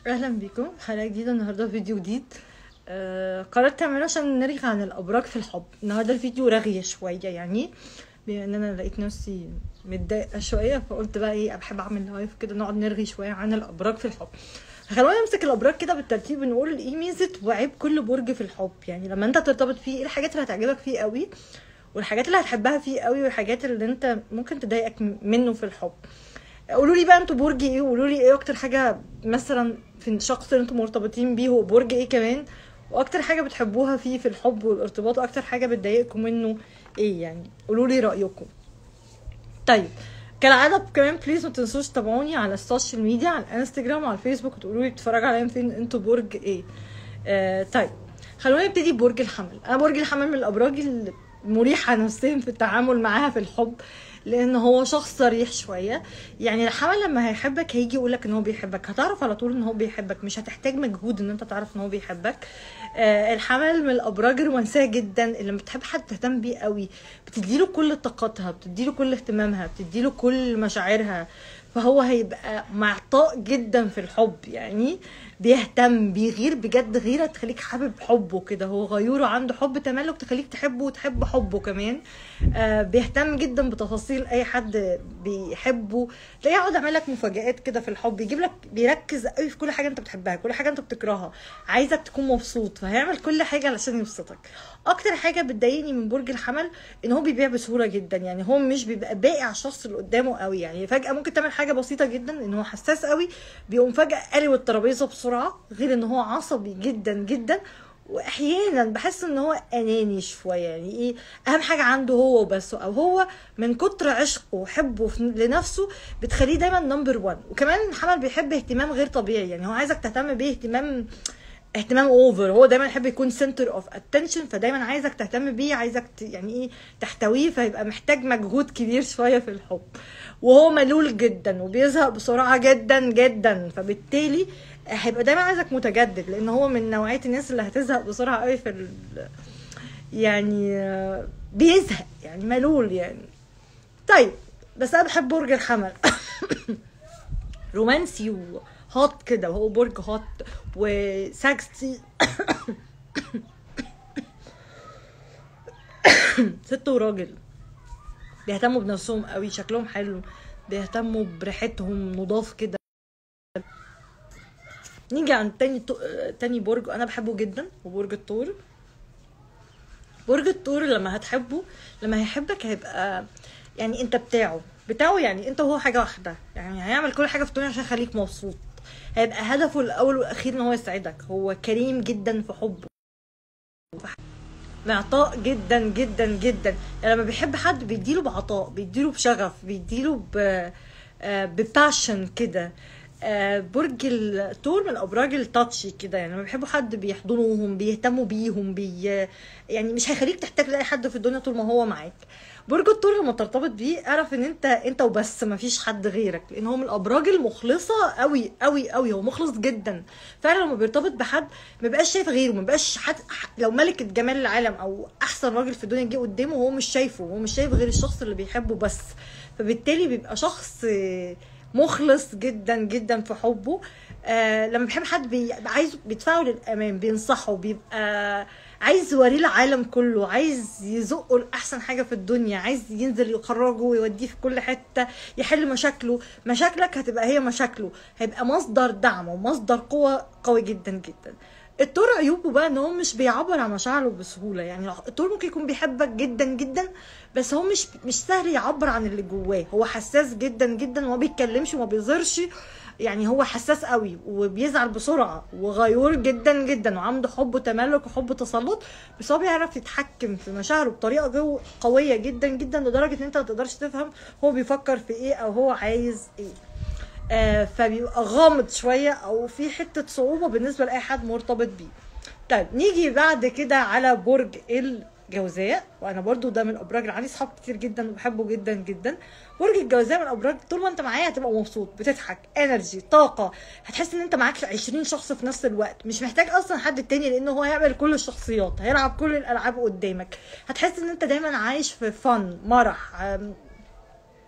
اهلا بيكم حلقه جديده النهارده فيديو جديد آه قررت اعمله عشان نرغي عن الابراج في الحب النهارده الفيديو رغي شويه يعني بما ان انا لقيت نفسي متضايقه شويه فقلت بقى ايه بحب اعمل لايف كده نقعد نرغي شويه عن الابراج في الحب خلونا نمسك الابراج كده بالترتيب ونقول ايه ميزه وعيب كل برج في الحب يعني لما انت ترتبط فيه ايه الحاجات اللي هتعجبك فيه قوي والحاجات اللي هتحبها فيه قوي والحاجات اللي انت ممكن تضايقك منه في الحب قولوا لي بقى انتوا برج ايه وقولوا لي ايه اكتر حاجه مثلا في الشخص اللي انتوا مرتبطين بيه هو برج ايه كمان واكتر حاجه بتحبوها فيه في الحب والارتباط واكتر حاجه بتضايقكم منه ايه يعني قولوا لي رايكم طيب كالعاده كمان بليز ما تنسوش تتابعوني على السوشيال ميديا على الانستجرام وعلى الفيسبوك وتقولوا لي بتتفرجوا عليا فين انتوا برج ايه آه طيب خلونا نبتدي ببرج الحمل انا برج الحمل من الابراج المريحه نفسيا في التعامل معاها في الحب لان هو شخص صريح شويه يعني الحمل لما هيحبك هيجي يقولك ان هو بيحبك هتعرف على طول ان هو بيحبك مش هتحتاج مجهود ان انت تعرف ان هو بيحبك آه الحمل من الابراج الرومانسيه جدا اللي لما بتحب حد تهتم بيه قوي بتديله كل طاقتها بتديله كل اهتمامها بتديله كل مشاعرها فهو هيبقى معطاء جدا في الحب يعني بيهتم بيغير بجد غيره تخليك حابب حبه كده هو غيوره عنده حب تملك تخليك تحبه وتحب حبه كمان آه بيهتم جدا بتفاصيل اي حد بيحبه تلاقيه يقعد يعمل لك مفاجآت كده في الحب يجيب لك بيركز قوي في كل حاجه انت بتحبها كل حاجه انت بتكرهها عايزك تكون مبسوط فهيعمل كل حاجه علشان يبسطك اكتر حاجه بتضايقني من برج الحمل ان هو بيبيع بسهوله جدا يعني هو مش بيبقى باقي على الشخص اللي قدامه قوي يعني فجاه ممكن تعمل حاجه بسيطه جدا ان هو حساس قوي بيقوم فجاه قلب الترابيزه بسرعه غير ان هو عصبي جدا جدا واحيانا بحس ان هو اناني شويه يعني ايه اهم حاجه عنده هو وبس او هو من كتر عشقه وحبه لنفسه بتخليه دايما نمبر 1 وكمان الحمل بيحب اهتمام غير طبيعي يعني هو عايزك تهتم بيه اهتمام اهتمام اوفر هو دايما يحب يكون سنتر اوف اتنشن فدايما عايزك تهتم بيه عايزك ت... يعني ايه تحتويه فيبقى محتاج مجهود كبير شويه في الحب وهو ملول جدا وبيزهق بسرعه جدا جدا فبالتالي هيبقى دايما عايزك متجدد لان هو من نوعيه الناس اللي هتزهق بسرعه قوي في ال... يعني بيزهق يعني ملول يعني طيب بس انا بحب برج الحمل رومانسي وهوت كده وهو برج هوت وسكسي ست وراجل بيهتموا بنفسهم قوي شكلهم حلو بيهتموا بريحتهم نضاف كده نيجي عند تاني تو... تاني برج انا بحبه جدا وبرج الثور برج الثور لما هتحبه لما هيحبك هيبقى يعني انت بتاعه بتاعه يعني انت وهو حاجه واحده يعني هيعمل كل حاجه في الدنيا عشان يخليك مبسوط هيبقى هدفه الاول والاخير ان هو يسعدك هو كريم جدا في حبه معطاء جدا جدا جدا يعني لما بيحب حد بيديله بعطاء بيديله بشغف بيديله ب بباشن كده برج الثور من الابراج التاتشي كده يعني لما بيحبوا حد بيحضنوهم بيهتموا بيهم بي يعني مش هيخليك تحتاج لاي حد في الدنيا طول ما هو معاك برج الثور لما ترتبط بيه اعرف ان انت انت وبس ما فيش حد غيرك لان هو من الابراج المخلصه قوي قوي قوي هو مخلص جدا فعلا لما بيرتبط بحد ما بيبقاش شايف غيره ما بيبقاش حد لو ملكه جمال العالم او احسن راجل في الدنيا جه قدامه هو مش شايفه هو مش شايف غير الشخص اللي بيحبه بس فبالتالي بيبقى شخص مخلص جدا جدا في حبه آه لما بيحب حد بيبقى عايز بيدفعه للامام بينصحه بيبقى عايز يوريه العالم كله عايز يزقه لاحسن حاجه في الدنيا عايز ينزل يخرجه ويوديه في كل حته يحل مشاكله مشاكلك هتبقى هي مشاكله هيبقى مصدر دعم ومصدر قوه قوي جدا جدا التور عيوبه بقى ان هو مش بيعبر عن مشاعره بسهوله يعني التور ممكن يكون بيحبك جدا جدا بس هو مش مش سهل يعبر عن اللي جواه هو حساس جدا جدا وما بيتكلمش وما بيظهرش يعني هو حساس قوي وبيزعل بسرعه وغيور جدا جدا وعنده حب تملك وحب تسلط بس هو بيعرف يتحكم في مشاعره بطريقه قويه جدا جدا لدرجه ان انت ما تقدرش تفهم هو بيفكر في ايه او هو عايز ايه آه فبيبقى غامض شويه او في حته صعوبه بالنسبه لاي حد مرتبط بيه طيب نيجي بعد كده على برج الجوزاء وانا برضو ده من الابراج اللي عندي صحاب كتير جدا وبحبه جدا جدا برج الجوزاء من الابراج طول ما انت معايا هتبقى مبسوط بتضحك انرجي طاقه هتحس ان انت معاك 20 شخص في نفس الوقت مش محتاج اصلا حد تاني لانه هو هيعمل كل الشخصيات هيلعب كل الالعاب قدامك هتحس ان انت دايما عايش في فن مرح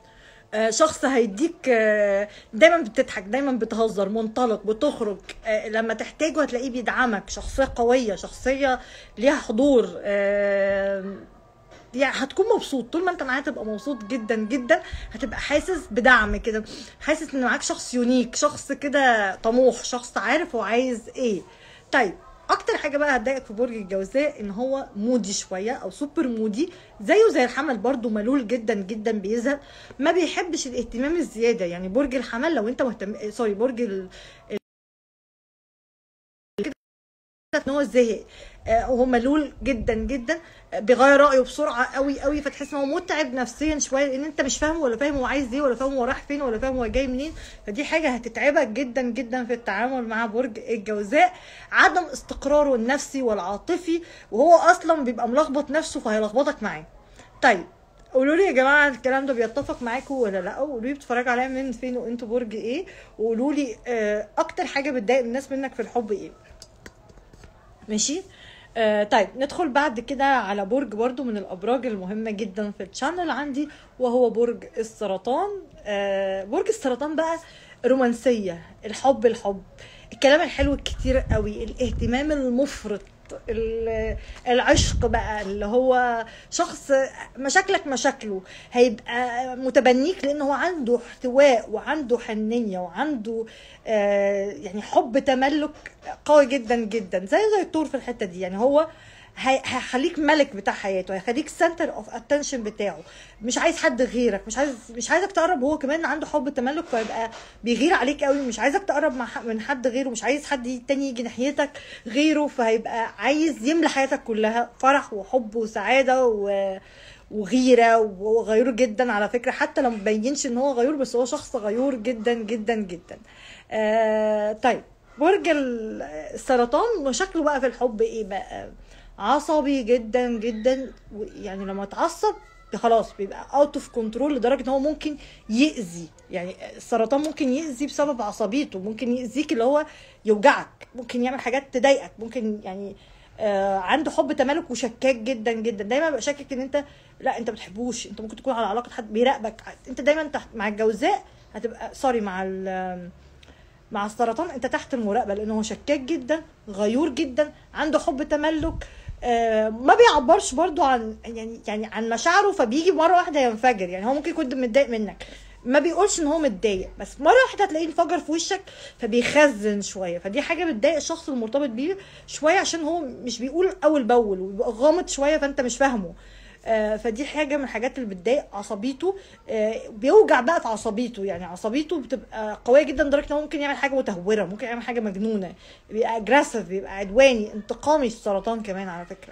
آه، شخص هيديك آه، دايما بتضحك دايما بتهزر منطلق بتخرج آه، لما تحتاجه هتلاقيه بيدعمك شخصية قوية شخصية ليها حضور آه، يعني هتكون مبسوط طول ما انت معاه تبقى مبسوط جدا جدا هتبقى حاسس بدعم كده حاسس ان معاك شخص يونيك شخص كده طموح شخص عارف هو عايز ايه طيب اكتر حاجه بقى هتضايقك في برج الجوزاء ان هو مودي شويه او سوبر مودي زيه زي الحمل برضو ملول جدا جدا بيزهق ما بيحبش الاهتمام الزياده يعني برج الحمل لو انت مهتم سوري برج ال... ان هو زهق آه، وهو ملول جدا جدا آه، بيغير رايه بسرعه قوي قوي فتحس ان هو متعب نفسيا شويه لان انت مش فاهم ولا فاهم هو عايز ايه ولا فاهم هو رايح فين ولا فاهم هو جاي منين فدي حاجه هتتعبك جدا جدا في التعامل مع برج الجوزاء عدم استقراره النفسي والعاطفي وهو اصلا بيبقى ملخبط نفسه فهيلخبطك معاه طيب قولوا لي يا جماعه الكلام ده بيتفق معاكم ولا لا قولوا لي بتتفرجوا عليا من فين وانتوا برج ايه وقولوا لي آه، اكتر حاجه بتضايق الناس منك في الحب ايه ماشي آه طيب ندخل بعد كده على برج برضو من الابراج المهمه جدا في الشانل عندي وهو برج السرطان آه برج السرطان بقى رومانسيه الحب الحب الكلام الحلو الكتير قوي الاهتمام المفرط ال- العشق بقى اللي هو شخص مشاكلك مشاكله هيبقى متبنيك لان هو عنده احتواء وعنده حنيه وعنده آه، يعني حب تملك قوي جدا جدا زي زي الطور في الحته دي يعني هو هي- هيخليك ملك بتاع حياته هيخليك سنتر اوف اتنشن بتاعه مش عايز حد غيرك مش عايز مش عايزك تقرب هو كمان عنده حب تملك فيبقى بيغير عليك قوي مش عايزك تقرب مع ح- من حد غيره مش عايز حد تاني يجي ناحيتك غيره فهيبقى عايز يملى حياتك كلها فرح وحب وسعاده و وغيره وغيور جدا على فكره حتى لو مبينش ان هو غيور بس هو شخص غيور جدا جدا جدا آه طيب برج ال- السرطان مشاكله بقى في الحب ايه بقى عصبي جدا جدا و- يعني لما اتعصب خلاص بيبقى اوت اوف كنترول لدرجه ان هو ممكن يأذي يعني السرطان ممكن يأذي بسبب عصبيته ممكن يأذيك اللي هو يوجعك ممكن يعمل حاجات تضايقك ممكن يعني آه عنده حب تملك وشكاك جدا جدا دايما بيبقى شاكك ان انت لا انت بتحبوش انت ممكن تكون على علاقه حد بيراقبك انت دايما تحت مع الجوزاء هتبقى سوري مع ال- مع السرطان انت تحت المراقبه لانه هو شكاك جدا غيور جدا عنده حب تملك آه، ما بيعبرش برضو عن يعني يعني عن مشاعره فبيجي مره واحده ينفجر يعني هو ممكن يكون متضايق منك ما بيقولش ان هو متضايق بس مره واحده هتلاقيه انفجر في وشك فبيخزن شويه فدي حاجه بتضايق الشخص المرتبط بيه شويه عشان هو مش بيقول اول باول وبيبقى غامض شويه فانت مش فاهمه آه، فدي حاجه من الحاجات اللي بتضايق عصبيته آه، بيوجع بقى في عصبيته يعني عصبيته بتبقى قويه جدا لدرجه ان هو ممكن يعمل حاجه متهوره ممكن يعمل حاجه مجنونه بيبقى اجريسيف بيبقى عدواني انتقامي السرطان كمان على فكره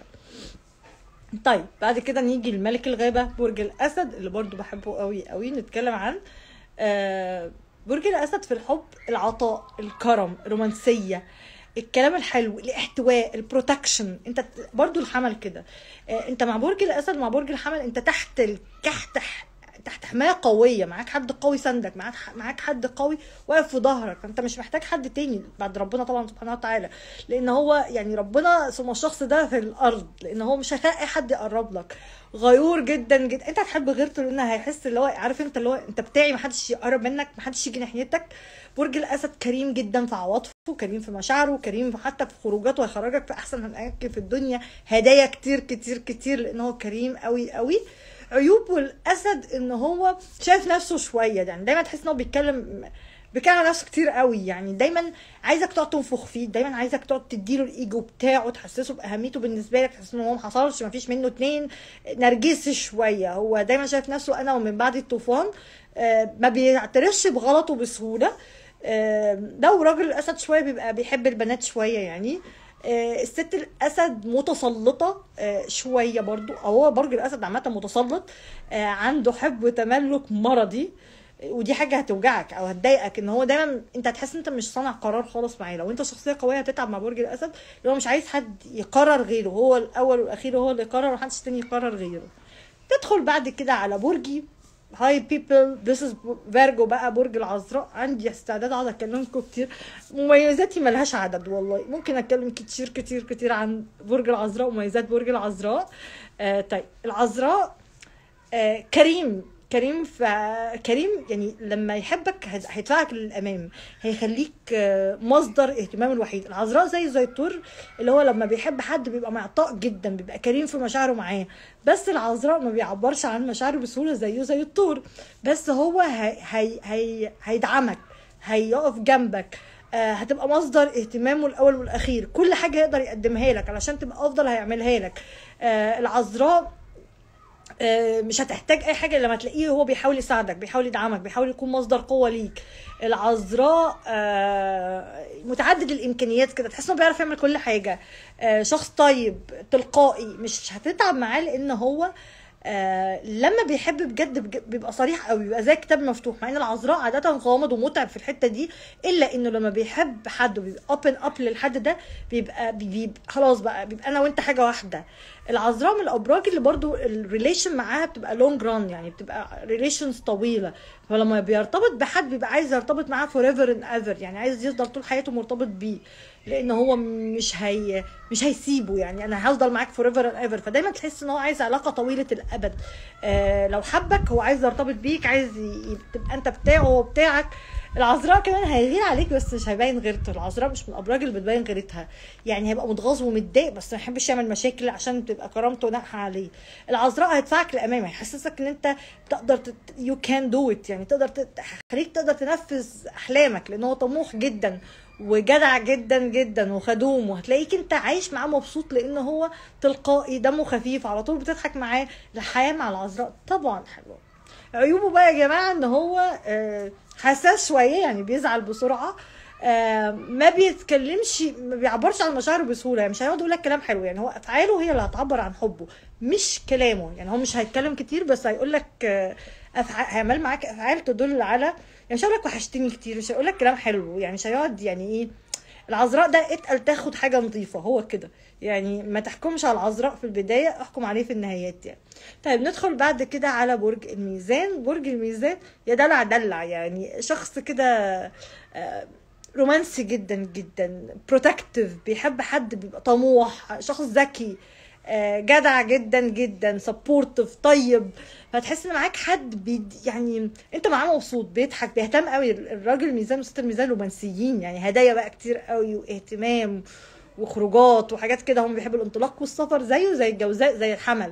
طيب بعد كده نيجي لملك الغابه برج الاسد اللي برضو بحبه قوي قوي نتكلم عن آه، برج الاسد في الحب العطاء الكرم الرومانسيه الكلام الحلو الاحتواء البروتكشن انت ت- برضو الحمل كده آه، انت مع برج الاسد مع برج الحمل انت تحت ال- تحت ح- تحت حمايه قويه معاك حد قوي سندك معاك معاك حد قوي واقف في ظهرك انت مش محتاج حد تاني بعد ربنا طبعا سبحانه وتعالى لان هو يعني ربنا ثم الشخص ده في الارض لان هو مش هتلاقي حد يقرب لك غيور جدا جدا انت هتحب غيرته لان هيحس اللي هو عارف انت اللي هو انت بتاعي محدش يقرب منك محدش يجي ناحيتك برج الاسد كريم جدا في عواطفه كريم في مشاعره كريم في حتى في خروجاته هيخرجك في احسن الاماكن في الدنيا هدايا كتير كتير كتير لان هو كريم قوي قوي عيوب الاسد ان هو شايف نفسه شويه يعني دايما تحس ان هو بيتكلم بيتكلم على نفسه كتير قوي يعني دايما عايزك تقعد تنفخ فيه دايما عايزك تقعد تديله الايجو بتاعه تحسسه باهميته بالنسبه لك تحس ان هو ما حصلش ما فيش منه اتنين نرجسي شويه هو دايما شايف نفسه انا ومن بعد الطوفان آه، ما بيعترفش بغلطه بسهوله آه، لو راجل الاسد شويه بيبقى بيحب البنات شويه يعني آه، الست الاسد متسلطه آه، شويه برضو او هو برج الاسد عامه متسلط آه، عنده حب وتملك مرضي ودي حاجه هتوجعك او هتضايقك ان هو دايما انت هتحس ان انت مش صانع قرار خالص معاه لو انت شخصيه قويه هتتعب مع برج الاسد اللي هو مش عايز حد يقرر غيره هو الاول والاخير هو اللي يقرر ومحدش تاني يقرر غيره تدخل بعد كده على برجي هاي بيبل ذس از فيرجو بقى برج العذراء عندي استعداد اقعد اكلمكم كتير مميزاتي ملهاش عدد والله ممكن اتكلم كتير كتير كتير عن برج العذراء ومميزات برج العذراء آه طيب العذراء آه كريم كريم ف كريم يعني لما يحبك هت- هيدفعك للامام هيخليك آه، مصدر اهتمام الوحيد العذراء زي زي التور اللي هو لما بيحب حد بيبقى معطاء جدا بيبقى كريم في مشاعره معاه بس العذراء ما بيعبرش عن مشاعره بسهوله زيه زي التور بس هو هي هي هي هيدعمك هيقف جنبك آه، هتبقى مصدر اهتمامه الاول والاخير كل حاجه يقدر يقدمها لك علشان تبقى افضل هيعملها لك آه، العذراء آه، مش هتحتاج اي حاجه لما تلاقيه هو بيحاول يساعدك بيحاول يدعمك بيحاول يكون مصدر قوه ليك العذراء آه، متعدد الامكانيات كده تحس انه بيعرف يعمل كل حاجه آه، شخص طيب تلقائي مش هتتعب معاه لان هو آه لما بيحب بجد بج- بيبقى صريح قوي بيبقى زي كتاب مفتوح مع ان العذراء عاده غامض ومتعب في الحته دي الا انه لما بيحب حد وبيبقى اوبن اب للحد ده بيبقى بيبقى خلاص بقى بيبقى انا وانت حاجه واحده العذراء من الابراج اللي برضو الريليشن معاها بتبقى لونج ران يعني بتبقى ريليشنز طويله فلما بيرتبط بحد بيبقى عايز يرتبط معاه فور ايفر اند ايفر يعني عايز يفضل طول حياته مرتبط بيه لان هو مش هي مش هيسيبه يعني انا هفضل معاك فور ايفر اند ايفر فدايما تحس ان هو عايز علاقه طويله الابد آه لو حبك هو عايز يرتبط بيك عايز ي- تبقى انت بتاعه وهو بتاعك العذراء كمان هيغير عليك بس مش هيبين غيرته العذراء مش من الابراج اللي بتبين غيرتها يعني هيبقى متغاظ ومتضايق بس ما يحبش يعمل مشاكل عشان تبقى كرامته ناقحه عليه العذراء هيدفعك للامام هيحسسك ان انت تقدر يو كان دو ات يعني تقدر ت- خليك تقدر تنفذ احلامك لان هو طموح جدا وجدع جدا جدا وخدوم وهتلاقيك انت عايش معاه مبسوط لان هو تلقائي دمه خفيف على طول بتضحك معاه الحياه مع العذراء طبعا حلوه عيوبه بقى يا جماعه ان هو آه، حساس شويه يعني بيزعل بسرعه آه، ما بيتكلمش ما بيعبرش عن مشاعره بسهوله يعني مش هيقعد يقول لك كلام حلو يعني هو افعاله هي اللي هتعبر عن حبه مش كلامه يعني هو مش هيتكلم كتير بس هيقول لك آه، افعال هيعمل معاك افعال تدل على يعني مش هيقول لك وحشتني كتير مش هيقول لك كلام حلو يعني مش هيقعد يعني ايه العذراء ده اتقل تاخد حاجه نظيفه هو كده يعني ما تحكمش على العذراء في البدايه احكم عليه في النهايات يعني طيب ندخل بعد كده على برج الميزان برج الميزان يا دلع دلع يعني شخص كده آه، رومانسي جدا جدا بروتكتيف بيحب حد بيبقى طموح شخص ذكي آه، جدع جدا جدا سبورتيف طيب فتحس ان معاك حد بيد يعني انت معاه مبسوط بيضحك بيهتم قوي الراجل الميزان وست الميزان رومانسيين يعني هدايا بقى كتير قوي واهتمام وخروجات وحاجات كده هم بيحبوا الانطلاق والسفر زيه زي الجوزاء زي الحمل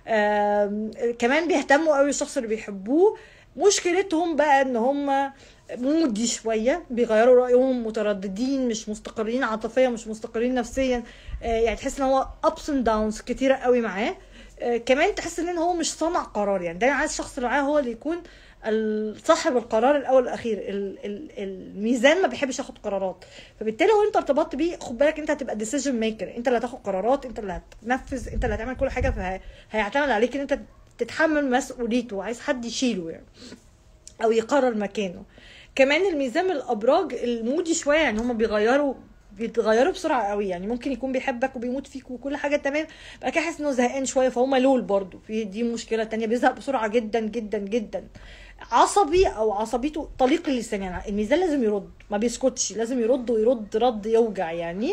آم، كمان بيهتموا قوي الشخص اللي بيحبوه مشكلتهم بقى ان هم مودي شويه بيغيروا رايهم مترددين مش مستقرين عاطفيا مش مستقرين نفسيا آه، يعني تحس ان هو ابس اند داونز كتيره قوي معاه آه، كمان تحس ان هو مش صانع قرار يعني دايما عايز الشخص اللي معاه هو اللي يكون ال- صاحب القرار الاول والاخير ال- ال- الميزان ما بيحبش ياخد قرارات فبالتالي لو انت ارتبطت بيه خد بالك انت هتبقى ديسيجن ميكر انت اللي هتاخد قرارات انت اللي هتنفذ انت اللي هتعمل كل حاجه فهيعتمد عليك ان انت تتحمل مسؤوليته عايز حد يشيله يعني او يقرر مكانه كمان الميزان من الابراج المودي شويه يعني هم بيغيروا بيتغيروا بسرعه قوي يعني ممكن يكون بيحبك وبيموت فيك وكل حاجه تمام بعد كده حاسس انه زهقان شويه فهو ملول برضه في دي مشكله تانية بيزهق بسرعه جدا جدا جدا عصبي او عصبيته طليق اللسان يعني الميزان لازم يرد ما بيسكتش لازم يرد ويرد رد يوجع يعني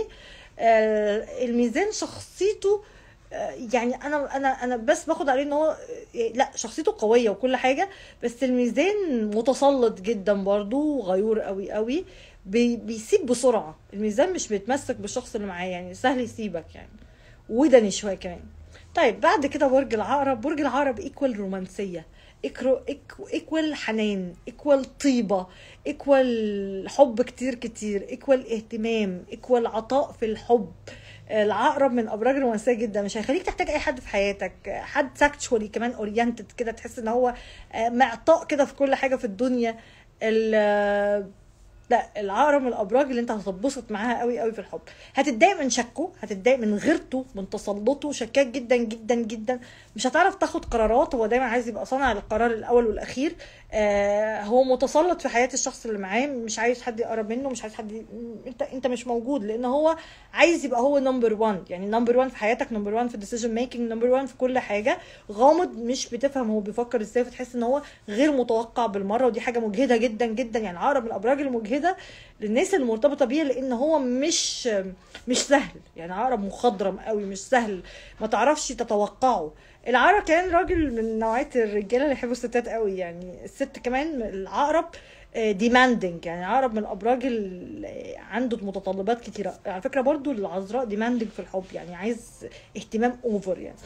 آه الميزان شخصيته آه، يعني انا انا انا بس باخد عليه ان هو آه، لا شخصيته قويه وكل حاجه بس الميزان متسلط جدا برضو غيور قوي قوي بي بيسيب بسرعه الميزان مش بيتمسك بالشخص اللي معاه يعني سهل يسيبك يعني ودني شويه كمان طيب بعد كده برج العقرب برج العقرب ايكوال رومانسيه ايكرو ايكوال حنان ايكوال طيبه ايكوال حب كتير كتير ايكوال اهتمام ايكوال عطاء في الحب العقرب من ابراج رومانسيه جدا مش هيخليك تحتاج اي حد في حياتك حد ساكتشوالي كمان اورينتد كده تحس ان هو آه، معطاء كده في كل حاجه في الدنيا ال- لا العقرب من الابراج اللي انت هتتبسط معاها قوي قوي في الحب هتتضايق من شكه هتتضايق من غيرته من تسلطه شكاك جدا جدا جدا مش هتعرف تاخد قرارات هو دايما عايز يبقى صانع القرار الاول والاخير آه هو متسلط في حياه الشخص اللي معاه مش عايز حد يقرب منه مش عايز حد ي... انت انت مش موجود لان هو عايز يبقى هو نمبر 1 يعني نمبر 1 في حياتك نمبر 1 في الديسيجن ميكنج نمبر 1 في كل حاجه غامض مش بتفهم هو بيفكر ازاي فتحس ان هو غير متوقع بالمره ودي حاجه مجهده جدا جدا يعني عقرب من الابراج المجهده للناس اللي مرتبطه بيه لان هو مش مش سهل يعني عقرب مخضرم قوي مش سهل ما تعرفش تتوقعه العقرب كمان راجل من نوعيه الرجاله اللي يحبوا الستات قوي يعني الست كمان العقرب ديماندنج يعني عقرب من الابراج اللي عنده متطلبات كتيره على فكره برضو العذراء ديماندنج في الحب يعني عايز اهتمام اوفر يعني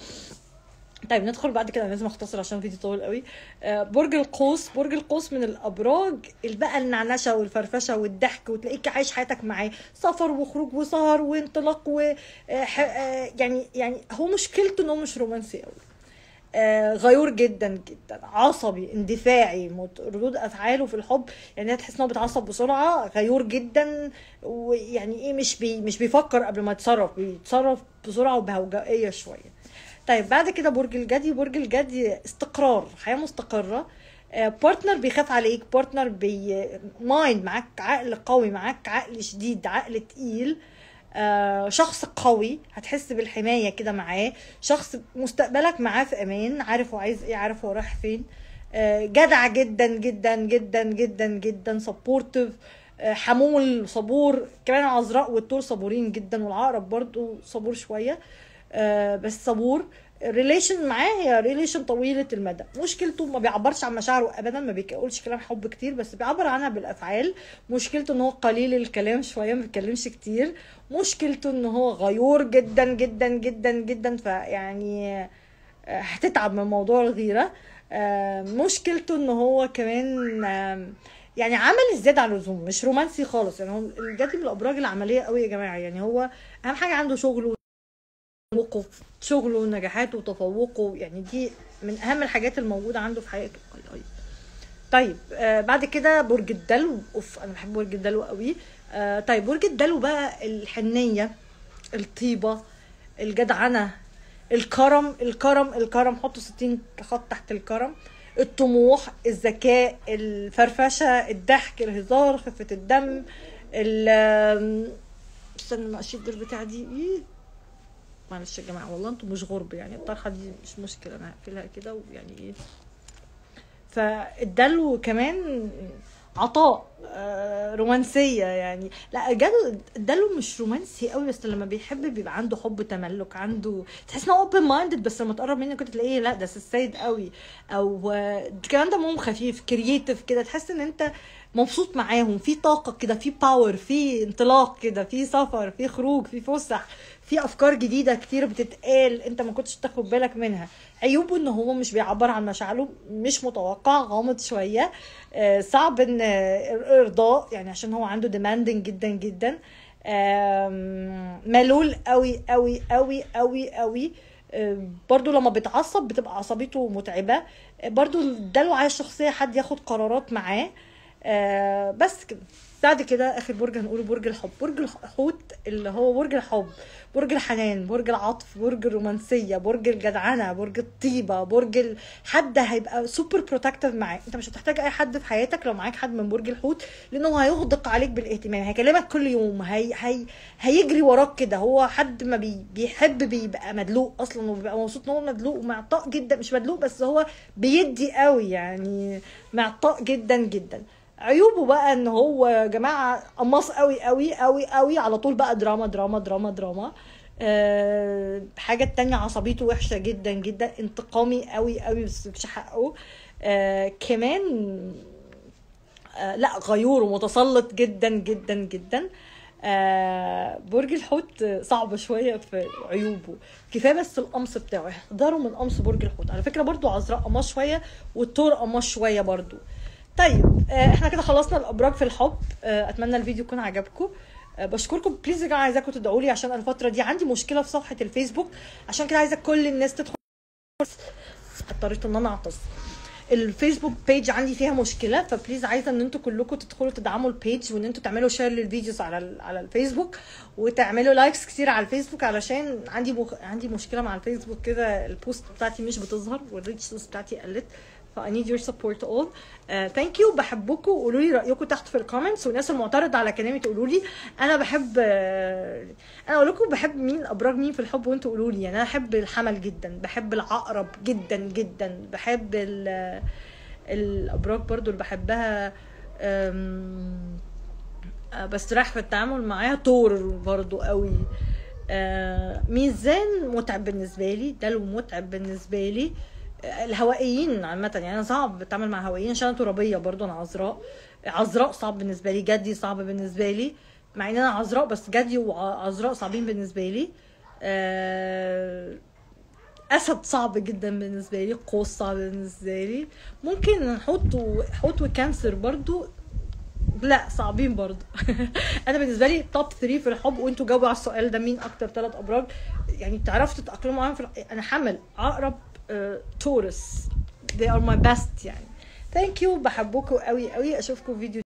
طيب ندخل بعد كده أنا لازم اختصر عشان الفيديو طويل قوي آه، برج القوس برج القوس من الابراج اللي بقى النعنشه والفرفشه والضحك وتلاقيك عايش حياتك معاه سفر وخروج وسهر وانطلاق و آه، ح- آه، يعني يعني هو مشكلته ان هو مش رومانسي قوي آه، غيور جدا جدا عصبي اندفاعي مت- ردود افعاله في الحب يعني تحس ان هو بيتعصب بسرعه غيور جدا ويعني ايه مش بي مش بيفكر قبل ما يتصرف بيتصرف بسرعه وبهوجائيه شويه طيب بعد كده برج الجدي برج الجدي استقرار حياه مستقره بارتنر بيخاف عليك بارتنر بي مايند معاك عقل قوي معاك عقل شديد عقل تقيل آه، شخص قوي هتحس بالحمايه كده معاه شخص مستقبلك معاه في امان عارف هو عايز ايه عارف هو رايح فين آه، جدع جدا جدا جدا جدا جدا سبورتيف حمول صبور كمان العذراء والثور صبورين جدا والعقرب برضو صبور شويه آه، بس صبور ريليشن معاه هي ريليشن طويله المدى مشكلته ما بيعبرش عن مشاعره ابدا ما بيقولش كلام حب كتير بس بيعبر عنها بالافعال مشكلته ان هو قليل الكلام شويه ما بيتكلمش كتير مشكلته ان هو غيور جدا جدا جدا جدا فيعني آه، هتتعب من موضوع الغيره آه، مشكلته ان هو كمان آم، يعني عمل الزيادة عن اللزوم مش رومانسي خالص يعني هو الجدي من الابراج العمليه قوي يا جماعه يعني هو اهم حاجه عنده شغله تفوقه في شغله ونجاحاته وتفوقه يعني دي من اهم الحاجات الموجوده عنده في حياته أي أي. طيب آه بعد كده برج الدلو اوف انا بحب برج الدلو قوي آه طيب برج الدلو بقى الحنيه الطيبه الجدعنه الكرم الكرم الكرم حطوا 60 خط تحت الكرم الطموح الذكاء الفرفشه الضحك الهزار خفه الدم ال آم، استنى ما اشيل الدور بتاع دي إيه؟ معلش يا جماعه والله انتوا مش غرب يعني الطرحه دي مش مشكله انا هقفلها كده ويعني ايه فالدلو كمان عطاء آه، رومانسيه يعني لا الجدل الدلو مش رومانسي قوي بس لما بيحب بيبقى عنده حب تملك عنده تحس انه اوبن مايندد بس لما تقرب منه كده تلاقيه لا ده السيد قوي او آه، كمان دمهم خفيف كرييتيف كده تحس ان انت مبسوط معاهم في طاقه كده في باور في انطلاق كده في سفر في خروج في فسح في افكار جديده كتير بتتقال انت ما كنتش تاخد بالك منها عيوبه ان هو مش بيعبر عن مشاعره مش متوقع غامض شويه آه، صعب ان آه، ارضاء يعني عشان هو عنده ديماندنج جدا جدا آم، ملول قوي قوي قوي قوي قوي آه، برضو لما بيتعصب بتبقى عصبيته متعبة آه، برضو الدلو عايز شخصية حد ياخد قرارات معاه آه، بس كده بعد كده اخر برج هنقوله برج الحب برج الحوت اللي هو برج الحب برج الحنان برج العطف برج الرومانسيه برج الجدعنه برج الطيبه برج ال... حد هيبقى سوبر بروتكتيف معاك انت مش هتحتاج اي حد في حياتك لو معاك حد من برج الحوت لانه هيغدق عليك بالاهتمام هيكلمك كل يوم هي... هي... هيجري وراك كده هو حد ما بي... بيحب بيبقى مدلوق اصلا وبيبقى مبسوط ان هو مدلوق ومعطاء جدا مش مدلوق بس هو بيدي قوي يعني معطاء جدا جدا عيوبه بقى ان هو يا جماعه قماص قوي قوي قوي قوي على طول بقى دراما دراما دراما دراما أه حاجة التانية عصبيته وحشة جدا جدا انتقامي قوي قوي بس مش حقه أه كمان أه لا غيور ومتسلط جدا جدا جدا آه برج الحوت صعب شويه في عيوبه كفايه بس القمص بتاعه احذروا من قمص برج الحوت على فكره برضو عذراء قماص شويه والثور قماص شويه برضو طيب آه احنا كده خلصنا الابراج في الحب آه اتمنى الفيديو يكون عجبكم آه بشكركم بليز يا جماعه عايزاكم تدعوا لي عشان الفتره دي عندي مشكله في صفحه الفيسبوك عشان كده عايزه كل الناس تدخل اضطريت ان انا اعطس الفيسبوك بيج عندي فيها مشكله فبليز عايزه ان انتوا كلكم تدخلوا تدعموا البيج وان انتوا تعملوا شير للفيديوز على ال- على الفيسبوك وتعملوا لايكس كتير على الفيسبوك علشان عندي مخ... عندي مشكله مع الفيسبوك كده البوست بتاعتي مش بتظهر والريتشز بتاعتي قلت ف I need your support all uh, thank you بحبكم قولوا لي رايكم تحت في الكومنتس والناس المعترضه على كلامي تقولوا لي انا بحب آه، انا اقول لكم بحب مين ابراج مين في الحب وانتوا قولوا لي يعني انا بحب الحمل جدا بحب العقرب جدا جدا بحب ال- الابراج برضو اللي بحبها أم، آه، بس رايح في التعامل معاها طور برضو قوي آه، ميزان متعب بالنسبه لي دلو متعب بالنسبه لي آه، الهوائيين عامة يعني انا صعب اتعامل مع هوائيين عشان انا ترابية برضو انا عذراء عذراء صعب بالنسبة لي جدي صعب بالنسبة لي مع ان انا عذراء بس جدي وعذراء صعبين بالنسبة لي آه، اسد صعب جدا بالنسبه لي قوس صعب بالنسبه لي ممكن حوت و... حوت وكانسر برضو لا صعبين برضو انا بالنسبه لي توب 3 في الحب وانتوا جاوبوا على السؤال ده مين اكتر ثلاث ابراج يعني تعرفوا تتاقلموا معاهم في الح- انا حمل عقرب آه، تورس they are my best يعني ثانك يو بحبكم قوي قوي اشوفكم فيديو